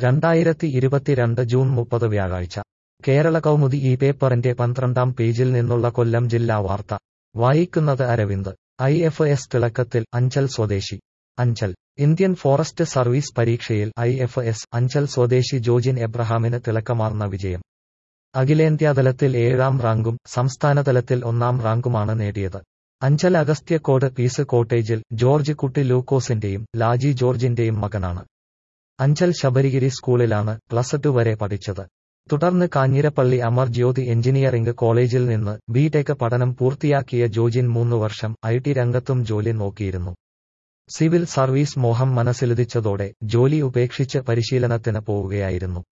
രണ്ടായിരത്തി ഇരുപത്തിരണ്ട് ജൂൺ മുപ്പത് വ്യാഴാഴ്ച കേരള കൗമുദി ഈ പേപ്പറിന്റെ പന്ത്രണ്ടാം പേജിൽ നിന്നുള്ള കൊല്ലം ജില്ലാ വാർത്ത വായിക്കുന്നത് അരവിന്ദ് ഐ എഫ് എസ് തിളക്കത്തിൽ അഞ്ചൽ സ്വദേശി അഞ്ചൽ ഇന്ത്യൻ ഫോറസ്റ്റ് സർവീസ് പരീക്ഷയിൽ ഐ എഫ് എസ് അഞ്ചൽ സ്വദേശി ജോജിൻ എബ്രഹാമിന് തിളക്കമാർന്ന വിജയം അഖിലേന്ത്യാതലത്തിൽ ഏഴാം റാങ്കും സംസ്ഥാനതലത്തിൽ ഒന്നാം റാങ്കുമാണ് നേടിയത് അഞ്ചൽ അഗസ്ത്യക്കോട് പീസ് കോട്ടേജിൽ ജോർജ് കുട്ടി ലൂക്കോസിന്റെയും ലാജി ജോർജിന്റെയും മകനാണ് അഞ്ചൽ ശബരിഗിരി സ്കൂളിലാണ് പ്ലസ് ടു വരെ പഠിച്ചത് തുടർന്ന് കാഞ്ഞിരപ്പള്ളി അമർ ജ്യോതി എഞ്ചിനീയറിംഗ് കോളേജിൽ നിന്ന് ബിടെക് പഠനം പൂർത്തിയാക്കിയ ജോജിൻ മൂന്നു വർഷം ഐ ടി രംഗത്തും ജോലി നോക്കിയിരുന്നു സിവിൽ സർവീസ് മോഹം മനസ്സിലുദിച്ചതോടെ ജോലി ഉപേക്ഷിച്ച് പരിശീലനത്തിന് പോവുകയായിരുന്നു